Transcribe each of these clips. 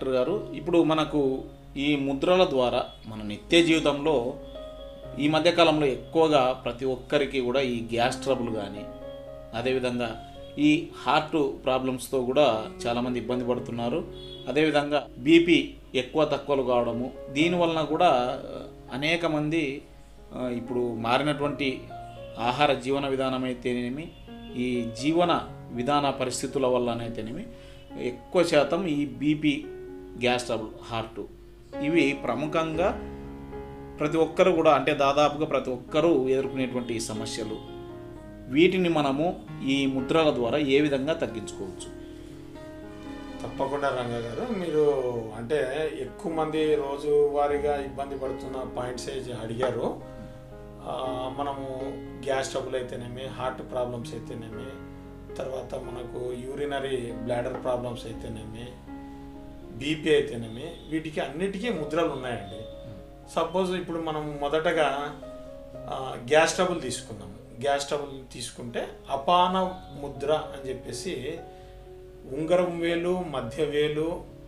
Doctor గారు ఇప్పుడు మనకు ఈ ముద్రల ద్వారా మన నిత్య జీవితంలో ఈ మధ్యకాలంలో ఎక్కువగా ప్రతి ఒక్కరికి కూడా ఈ గ్యాస్ ట్రబుల్ కానీ అదేవిధంగా ఈ హార్ట్ ప్రాబ్లమ్స్తో కూడా చాలామంది ఇబ్బంది పడుతున్నారు అదేవిధంగా బీపీ ఎక్కువ తక్కువలు కావడము దీనివలన కూడా ఆ, అనేక మంది ఆ, ఇప్పుడు మారినటువంటి ఆహార జీవన విధానం అయితేనేమి ఈ జీవన విధాన పరిస్థితుల వల్లనైతేనేమి ఎక్కువ శాతం ఈ బీపీ గ్యాస్ ట్రబుల్ హార్ట్ ఇవి ప్రముఖంగా ప్రతి ఒక్కరు కూడా అంటే దాదాపుగా ప్రతి ఒక్కరూ ఎదుర్కొనేటువంటి ఈ సమస్యలు వీటిని మనము ఈ ముద్రల ద్వారా ఏ విధంగా తగ్గించుకోవచ్చు తప్పకుండా రంగ గారు మీరు అంటే ఎక్కువ మంది రోజువారీగా ఇబ్బంది పడుతున్న పాయింట్స్ అడిగారు ఆ, మనము గ్యాస్ ట్రబుల్ అయితేనేమి హార్ట్ ప్రాబ్లమ్స్ అయితేనేమి తర్వాత మనకు యూరినరీ బ్లాడర్ ప్రాబ్లమ్స్ అయితేనేమి బీపీ అయితేనేమి వీటికి అన్నిటికీ ముద్రలు ఉన్నాయండి సపోజ్ ఇప్పుడు మనం మొదటగా ఆ, గ్యాస్ ట్రబుల్ తీసుకుందాం గ్యాస్ ట్రబుల్ తీసుకుంటే అపాన ముద్ర అని చెప్పేసి ఉంగరం వేలు మధ్య వేలు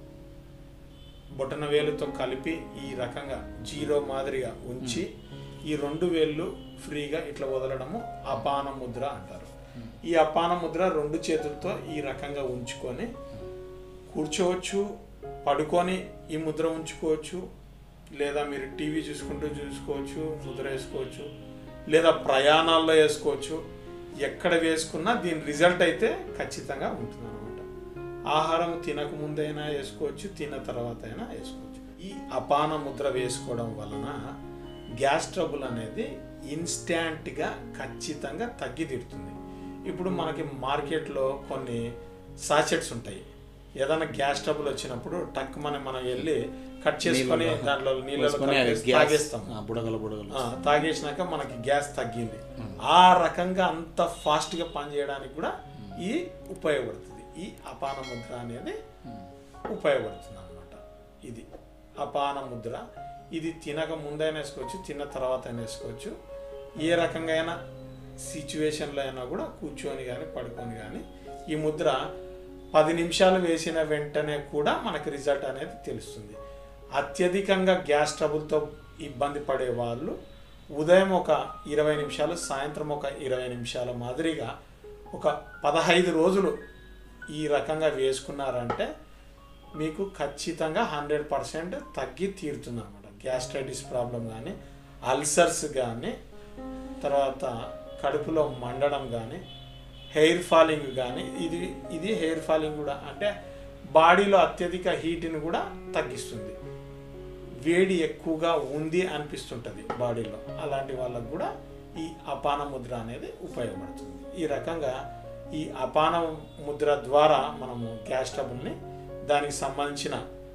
బొటన వేలుతో కలిపి ఈ రకంగా జీరో మాదిరిగా ఉంచి ఈ రెండు వేళ్ళు ఫ్రీగా ఇట్లా వదలడము అపాన ముద్ర అంటారు ఈ అపాన ముద్ర రెండు చేతులతో ఈ రకంగా ఉంచుకొని కూర్చోవచ్చు పడుకొని ఈ ముద్ర ఉంచుకోవచ్చు లేదా మీరు టీవీ చూసుకుంటూ చూసుకోవచ్చు ముద్ర వేసుకోవచ్చు లేదా ప్రయాణాల్లో వేసుకోవచ్చు ఎక్కడ వేసుకున్నా దీని రిజల్ట్ అయితే ఖచ్చితంగా ఉంటుంది అనమాట ఆహారం తినక ముందైనా వేసుకోవచ్చు తిన్న తర్వాత అయినా వేసుకోవచ్చు ఈ అపాన ముద్ర వేసుకోవడం వలన గ్యాస్ ట్రబుల్ అనేది ఇన్స్టాంట్గా ఖచ్చితంగా తగ్గి తీరుతుంది ఇప్పుడు మనకి మార్కెట్లో కొన్ని సాచెట్స్ ఉంటాయి ఏదైనా గ్యాస్ ట్రబుల్ వచ్చినప్పుడు టక్ మనం మనం వెళ్ళి కట్ చేసుకొని దాంట్లో నీళ్ళలో వేసుకొని అది కలిపేసి గ్యాస్ తాగేస్తాం ఆ, బుడగలు బుడగలు ఆ, తాగేసినాక మనకి గ్యాస్ తగ్గింది ఆ రకంగా అంత ఫాస్ట్గా పనిచేయడానికి కూడా ఈ ఉపయోగపడుతుంది ఈ అపాన ముద్ర అనేది ఉపయోగపడుతుంది అనమాట ఇది అపాన ముద్ర ఇది తినక ముందైనా వేసుకోవచ్చు తిన్న తర్వాత అయినా వేసుకోవచ్చు ఏ రకంగా అయినా సిచ్యువేషన్లో అయినా కూడా కూర్చొని కానీ పడుకొని కానీ ఈ ముద్ర పది నిమిషాలు వేసిన వెంటనే కూడా మనకి రిజల్ట్ అనేది తెలుస్తుంది అత్యధికంగా గ్యాస్ ట్రబుల్తో ఇబ్బంది పడే వాళ్ళు ఉదయం ఒక ఇరవై నిమిషాలు సాయంత్రం ఒక ఇరవై నిమిషాల మాదిరిగా ఒక పదహైదు రోజులు ఈ రకంగా వేసుకున్నారంటే మీకు ఖచ్చితంగా హండ్రెడ్ పర్సెంట్ తగ్గి తీరుతుంది అనమాట గ్యాస్ట్రైటిస్ ప్రాబ్లం కానీ అల్సర్స్ కానీ తర్వాత కడుపులో మండడం కానీ హెయిర్ ఫాలింగ్ కానీ ఇది ఇది హెయిర్ ఫాలింగ్ కూడా అంటే బాడీలో అత్యధిక హీట్ని కూడా తగ్గిస్తుంది వేడి ఎక్కువగా ఉంది అనిపిస్తుంటుంది బాడీలో అలాంటి వాళ్ళకు కూడా ఈ అపాన ముద్ర అనేది ఉపయోగపడుతుంది ఈ రకంగా ఈ అపాన ముద్ర ద్వారా మనము గ్యాస్ ట్రబుల్ని దానికి సంబంధించిన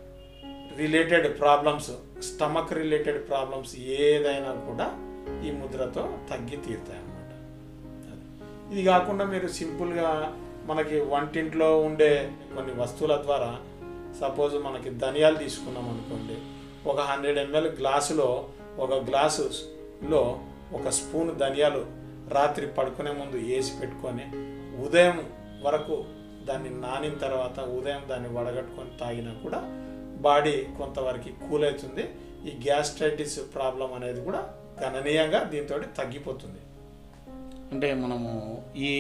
related problems stomach related problems ఏదైనా కూడా ఈ ముద్రతో తగ్గి తీరుతాయి అన్నమాట అది. ఇది కాకుండా మీరు సింపుల్గా మనకి వంటింట్లో ఉండే కొన్ని వస్తువుల ద్వారా సపోజ్ మనకి ధనియాలు తీసుకున్నాం అనుకోండి ఒక హండ్రెడ్ ఎంఎల్ గ్లాసులో ఒక గ్లాసులో ఒక స్పూన్ ధనియాలు రాత్రి పడుకునే ముందు వేసి పెట్టుకొని ఉదయం వరకు దాన్ని నానిన తర్వాత ఉదయం దాన్ని వడగట్టుకొని తాగినా కూడా బాడీ కొంతవరకు కూల్ అవుతుంది ఈ గ్యాస్ట్రైటిస్ ప్రాబ్లం అనేది కూడా గణనీయంగా దీంతో తగ్గిపోతుంది అంటే మనము ఈ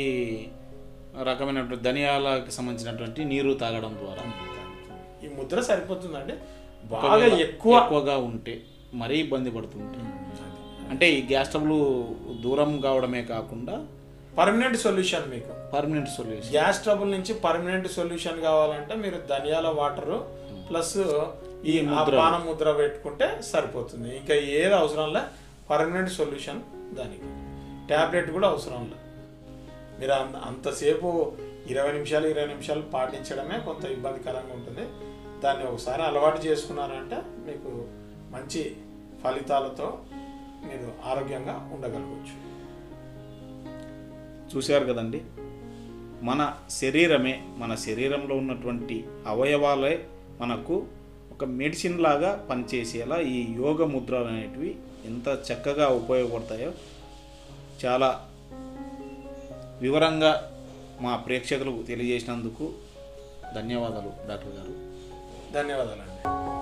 రకమైనటువంటి ధనియాలకు సంబంధించినటువంటి నీరు తాగడం ద్వారా ఈ ముద్ర సరిపోతుందండి బాగా ఒకవేళ ఎక్కువ ఎక్కువగా ఉంటే మరీ ఇబ్బంది పడుతుంటే అంటే ఈ గ్యాస్ ట్రబుల్ దూరం కావడమే కాకుండా పర్మనెంట్ సొల్యూషన్ మీకు పర్మనెంట్ సొల్యూషన్ గ్యాస్ ట్రబుల్ నుంచి పర్మనెంట్ సొల్యూషన్ కావాలంటే మీరు ధనియాల వాటర్ ప్లస్ ఈ పాన ముద్ర పెట్టుకుంటే సరిపోతుంది ఇంకా ఏది అవసరం లే పర్మనెంట్ సొల్యూషన్ దానికి ట్యాబ్లెట్ కూడా అవసరం లే మీరు అంత అంతసేపు ఇరవై నిమిషాలు ఇరవై నిమిషాలు పాటించడమే కొంత ఇబ్బందికరంగా ఉంటుంది దాన్ని ఒకసారి అలవాటు చేసుకున్నారంటే మీకు మంచి ఫలితాలతో మీరు ఆరోగ్యంగా ఉండగలగచ్చు చూశారు కదండి మన శరీరమే మన శరీరంలో ఉన్నటువంటి అవయవాలే మనకు ఒక మెడిసిన్ లాగా పనిచేసేలా ఈ యోగ ముద్రలు అనేటివి ఎంత చక్కగా ఉపయోగపడతాయో చాలా వివరంగా మా ప్రేక్షకులకు తెలియజేసినందుకు ధన్యవాదాలు డాక్టర్ గారు ధన్యవాదాలండి